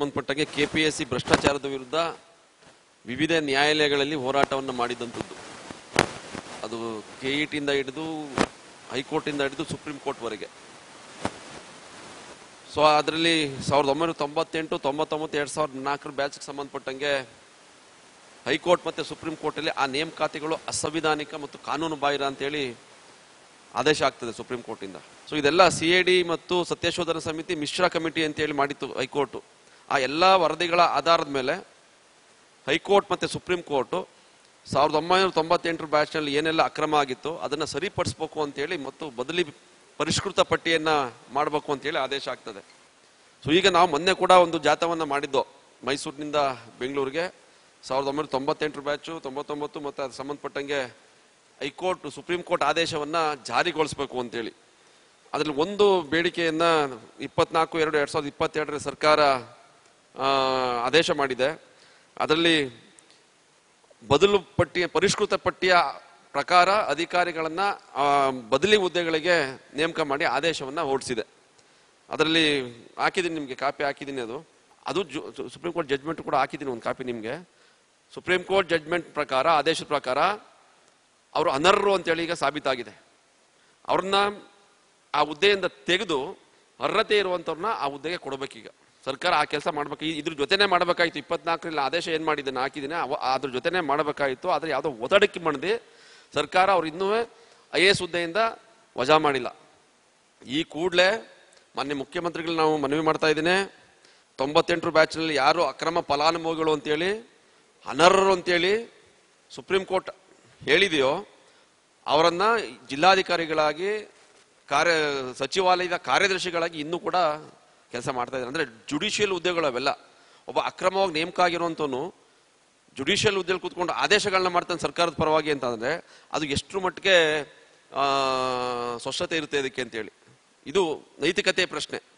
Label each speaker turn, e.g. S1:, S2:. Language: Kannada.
S1: ಸಂಬಂಧಪಟ್ಟಂಗೆ ಕೆಪಿಎಸ್ಸಿ ಭ್ರಷ್ಟಾಚಾರದ ವಿರುದ್ಧ ವಿವಿಧ ನ್ಯಾಯಾಲಯಗಳಲ್ಲಿ ಹೋರಾಟವನ್ನು ಮಾಡಿದಂಥದ್ದು ಅದು ಕೆಇಟಿಯಿಂದ ಹಿಡಿದು ಹೈಕೋರ್ಟಿಂದ ಹಿಡಿದು ಸುಪ್ರೀಂ ಕೋರ್ಟ್ವರೆಗೆ ಸೊ ಅದರಲ್ಲಿ ಸಾವಿರದ ಒಂಬೈನೂರ ತೊಂಬತ್ತೆಂಟು ತೊಂಬತ್ತೊಂಬತ್ತು ಎರಡು ಸಾವಿರದ ನಾಲ್ಕರ ಬ್ಯಾಚ್ಗೆ ಸಂಬಂಧಪಟ್ಟಂಗೆ ಹೈಕೋರ್ಟ್ ಮತ್ತು ಸುಪ್ರೀಂ ಕೋರ್ಟಲ್ಲಿ ಆ ನೇಮಕಾತಿಗಳು ಅಸಂವಿಧಾನಿಕ ಮತ್ತು ಕಾನೂನು ಬಾಹಿರ ಅಂತೇಳಿ ಆದೇಶ ಆಗ್ತದೆ ಸುಪ್ರೀಂ ಕೋರ್ಟಿಂದ ಸೊ ಇದೆಲ್ಲ ಸಿ ಎ ಡಿ ಮತ್ತು ಸತ್ಯಶೋಧನಾ ಸಮಿತಿ ಮಿಶ್ರ ಕಮಿಟಿ ಅಂತೇಳಿ ಮಾಡಿತ್ತು ಹೈಕೋರ್ಟ್ ಆ ಎಲ್ಲ ವರದಿಗಳ ಆಧಾರದ ಮೇಲೆ ಹೈಕೋರ್ಟ್ ಮತ್ತು ಸುಪ್ರೀಂ ಕೋರ್ಟು ಸಾವಿರದ ಒಂಬೈನೂರ ತೊಂಬತ್ತೆಂಟರ ಬ್ಯಾಚ್ನಲ್ಲಿ ಏನೆಲ್ಲ ಅಕ್ರಮ ಆಗಿತ್ತು ಅದನ್ನು ಸರಿಪಡಿಸ್ಬೇಕು ಅಂತೇಳಿ ಮತ್ತು ಬದಲಿ ಪರಿಷ್ಕೃತ ಪಟ್ಟಿಯನ್ನು ಮಾಡಬೇಕು ಅಂತೇಳಿ ಆದೇಶ ಆಗ್ತದೆ ಸೊ ಈಗ ನಾವು ಮೊನ್ನೆ ಕೂಡ ಒಂದು ಜಾಥವನ್ನು ಮಾಡಿದ್ದು ಮೈಸೂರಿನಿಂದ ಬೆಂಗಳೂರಿಗೆ ಸಾವಿರದ ಒಂಬೈನೂರ ತೊಂಬತ್ತೆಂಟರ ಬ್ಯಾಚು ತೊಂಬತ್ತೊಂಬತ್ತು ಮತ್ತು ಅದು ಸಂಬಂಧಪಟ್ಟಂಗೆ ಹೈಕೋರ್ಟ್ ಸುಪ್ರೀಂ ಕೋರ್ಟ್ ಆದೇಶವನ್ನು ಜಾರಿಗೊಳಿಸಬೇಕು ಅಂತೇಳಿ ಅದರಲ್ಲಿ ಒಂದು ಬೇಡಿಕೆಯನ್ನು ಇಪ್ಪತ್ನಾಲ್ಕು ಎರಡು ಎರಡು ಸಾವಿರದ ಇಪ್ಪತ್ತೆರಡರ ಸರ್ಕಾರ ಆ, ಆದೇಶ ಮಾಡಿದೆ ಅದರಲ್ಲಿ ಬದಲು ಪಟ್ಟಿಯ ಪರಿಷ್ಕೃತ ಪಟ್ಟಿಯ ಪ್ರಕಾರ ಅಧಿಕಾರಿಗಳನ್ನ ಆ, ಬದಲಿ ಹುದ್ದೆಗಳಿಗೆ ನೇಮಕ ಮಾಡಿ ಆದೇಶವನ್ನು ಹೊರಡಿಸಿದೆ ಅದರಲ್ಲಿ ಹಾಕಿದ್ದೀನಿ ನಿಮಗೆ ಕಾಪಿ ಹಾಕಿದ್ದೀನಿ ಅದು ಅದು ಜು- ಸು- ಸುಪ್ರೀಂ ಕೋರ್ಟ್ ಜಡ್ಜ್ಮೆಂಟ್ ಕೂಡ ಹಾಕಿದ್ದೀನಿ ಒಂದು ಕಾಪಿ ನಿಮಗೆ ಸುಪ್ರೀಂ ಕೋರ್ಟ್ ಜಡ್ಜ್ಮೆಂಟ್ ಪ್ರಕಾರ ಆದೇಶದ ಪ್ರಕಾರ ಅವರು ಅನರ್ಹರು ಅಂತೇಳಿ ಈಗ ಸಾಬೀತಾಗಿದೆ ಅವ್ರನ್ನ ಆ ಹುದ್ದೆಯಿಂದ ತೆಗೆದು ಅರ್ಹತೆ ಇರುವಂಥವ್ರನ್ನ ಆ ಹುದ್ದೆಗೆ ಕೊಡಬೇಕೀಗ ಸರ್ಕಾರ ಆ ಕೆಲಸ ಮಾಡ್ಬೇಕು ಈ- ಇದ್ರ ಜೊತೆನೇ ಮಾಡಬೇಕಾಗಿತ್ತು ಇಪ್ಪತ್ನಾಲ್ಕರಲ್ಲಿ ಆದೇಶ ಏನು ಮಾಡಿದ್ದಾನೆ ಹಾಕಿದ್ದೀನಿ ಅವ ಅದ್ರ ಜೊತೆನೇ ಮಾಡಬೇಕಾಗಿತ್ತು ಆದರೆ ಯಾವುದೋ ಒತ್ತಡಕ್ಕೆ ಮಾಡದೆ ಸರ್ಕಾರ ಅವ್ರು ಇನ್ನೂ ಐ ಎ ಎಸ್ ಹುದ್ದೆಯಿಂದ ವಜಾ ಮಾಡಿಲ್ಲ ಈ ಕೂಡಲೇ ಮಾನ್ಯ ಮುಖ್ಯಮಂತ್ರಿಗಳು ನಾವು ಮನವಿ ಮಾಡ್ತಾ ಇದ್ದೀನಿ ತೊಂಬತ್ತೆಂಟರ ಬ್ಯಾಚ್ನಲ್ಲಿ ಯಾರು ಅಕ್ರಮ ಫಲಾನುಭವಿಗಳು ಅಂತೇಳಿ ಅನರ್ಹರು ಅಂತೇಳಿ ಸುಪ್ರೀಂ ಕೋರ್ಟ್ ಹೇಳಿದೆಯೋ ಅವರನ್ನ ಜಿಲ್ಲಾಧಿಕಾರಿಗಳಾಗಿ ಕಾರ್ಯ ಸಚಿವಾಲಯದ ಕಾರ್ಯದರ್ಶಿಗಳಾಗಿ ಇನ್ನೂ ಕೂಡ ಕೆಲಸ ಮಾಡ್ತಾ ಇದ್ದಾರೆ ಅಂದ್ರೆ ಜುಡಿಷಿಯಲ್ ಹುದ್ದೆಗಳು ಅವೆಲ್ಲ ಒಬ್ಬ ಅಕ್ರಮವಾಗಿ ನೇಮಕ ಆಗಿರುವಂತವನು ಜುಡಿಷಿಯಲ್ ಹುದ್ದೆಯಲ್ಲಿ ಕೂತ್ಕೊಂಡು ಆದೇಶಗಳನ್ನ ಮಾಡ್ತಾನೆ ಸರ್ಕಾರದ ಪರವಾಗಿ ಅಂತಂದ್ರೆ ಅದು ಎಷ್ಟು ಮಟ್ಟಿಗೆ ಆ, ಸ್ವಚ್ಛತೆ ಇರುತ್ತೆ ಇದಕ್ಕೆ ಅಂತೇಳಿ ಇದು ನೈತಿಕತೆ ಪ್ರಶ್ನೆ